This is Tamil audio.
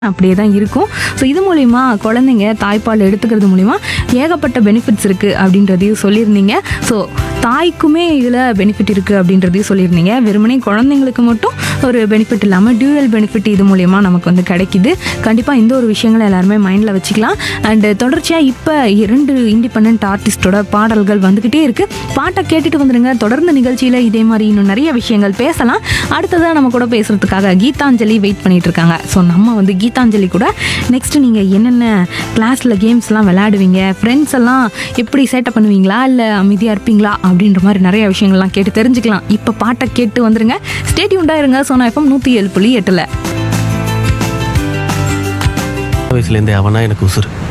அப்படியே தான் இருக்கும் ஸோ இது மூலிமா குழந்தைங்க தாய்ப்பால் எடுத்துக்கிறது மூலிமா ஏகப்பட்ட பெனிஃபிட்ஸ் இருக்குது அப்படின்றதையும் சொல்லியிருந்தீங்க ஸோ தாய்க்குமே இதில் பெனிஃபிட் இருக்குது அப்படின்றதையும் சொல்லியிருந்தீங்க வெறுமனே குழந்தைங்களுக்கு மட்டும் ஒரு பெனிஃபிட் இல்லாமல் டியூவல் பெனிஃபிட் இது மூலிமா நமக்கு வந்து கிடைக்குது கண்டிப்பாக இந்த ஒரு விஷயங்களை எல்லாருமே மைண்டில் வச்சுக்கலாம் அண்டு தொடர்ச்சியாக இப்போ இரண்டு இண்டிபெண்ட் ஆர்டிஸ்டோட பாடல்கள் வந்துக்கிட்டே இருக்குது பாட்டை கேட்டுட்டு வந்துடுங்க தொடர்ந்து நிகழ்ச்சியில் இதே மாதிரி இன்னும் நிறைய விஷயங்கள் பேசலாம் அடுத்ததாக நம்ம கூட பேசுகிறதுக்காக கீதாஞ்சலி வெயிட் பண்ணிட்டு இருக்காங்க ஸோ நம்ம வந்து கீதாஞ்சலி கூட நெக்ஸ்ட் நீங்கள் என்னென்ன கிளாஸில் கேம்ஸ்லாம் விளையாடுவீங்க ஃப்ரெண்ட்ஸ் எல்லாம் எப்படி சேட்டை பண்ணுவீங்களா இல்லை அமைதியாக இருப்பீங்களா அப்படின்ற மாதிரி நிறைய விஷயங்கள்லாம் கேட்டு தெரிஞ்சுக்கலாம் இப்போ பாட்டை கேட்டு வந்துருங்க ஸ்டேடியூண்டாக இருங்க சோனா எஃப்எம் நூற்றி ஏழு புள்ளி எட்டில் வயசுலேருந்தே அவனா எனக்கு உசுறு